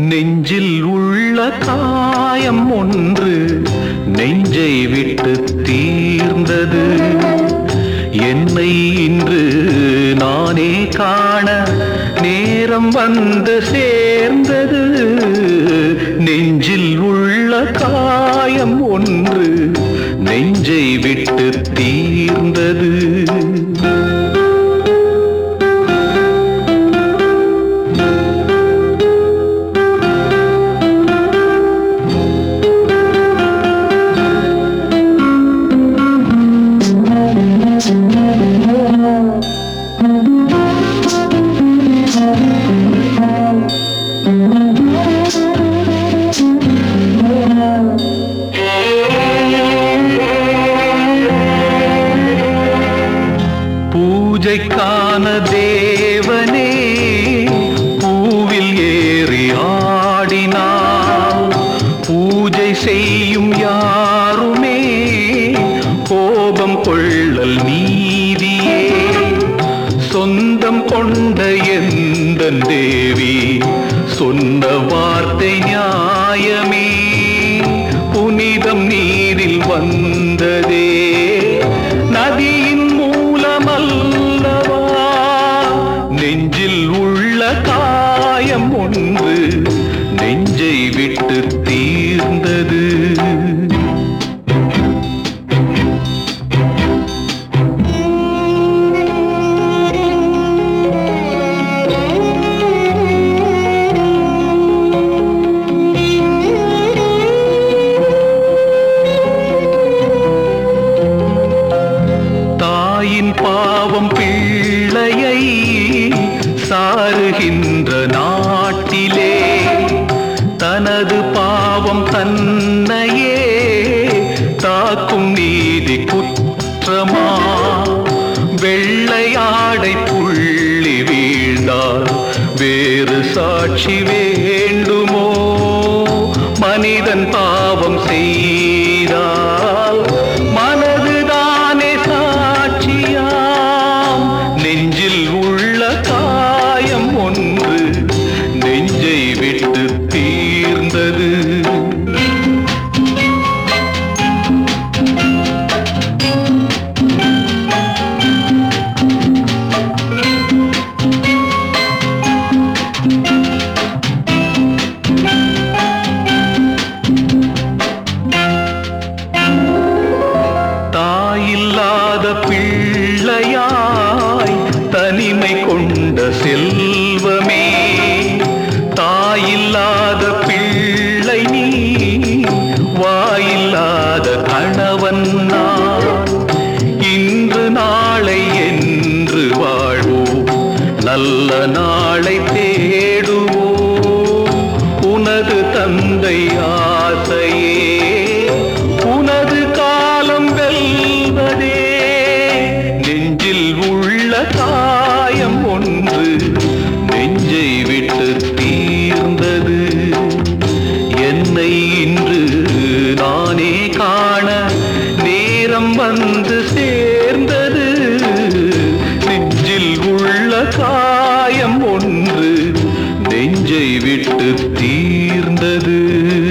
நெஞ்சில் உள்ள காயம் ஒன்று நெஞ்சை விட்டு தீர்ந்தது என்னை இன்று நானே காண நேரம் வந்து சேர்ந்தது நெஞ்சில் உள்ள காயம் ஒன்று நெஞ்சை விட்டு தீர்ந்தது பூஜைக்கான தேவனே பூவில் ஏறி ஆடினார் பூஜை செய்யும் யாருமே கோபம் கொள்ளல் நீதியே சொந்தம் கொண்ட எந்த தேவி சொன்ன வார்த்தை நியாயமே புனிதம் நீரில் வந்ததே நதியின் மூலமல்லவா நெஞ்சில் உள்ள காயம் ஒன்று நெஞ்சை விட்டு தீர்ந்தது தாயின் பாவம் பிள்ளையை சாருகின்ற நாட்டிலே தனது பாவம் தன்னையே தாக்கும் நீதி குற்றமா வெள்ளையாடை புள்ளி வீழ்ந்தால் வேறு சாட்சி வேண்டுமோ மனிதன் பாவம் செய்தால் மனதுதானே சாட்சியாம் நெஞ்சில் உள்ள காயம் ஒன்று நெஞ்சை விட்டு தீர்ந்தது தாயில்லாத பிள்ளையாய் தனிமை கொண்ட செல்வமே தாயில்லாத பிள்ளை நீ வாயில்லாத கணவன் நான் இன்று நாளை என்று வாழ்வோம் நல்ல நாளை தேடுவோம் உனது தந்தை ஆசையே உனது காலம் வெல்வதே நெஞ்சில் உள்ள காயம் ஒன்று நெஞ்சை விட்டு தீர்ந்தது என்னை இன்று நானே காண நேரம் வந்து சேர்ந்தது நெஞ்சில் உள்ள காயம் ஒன்று நெஞ்சை விட்டு தீர்ந்தது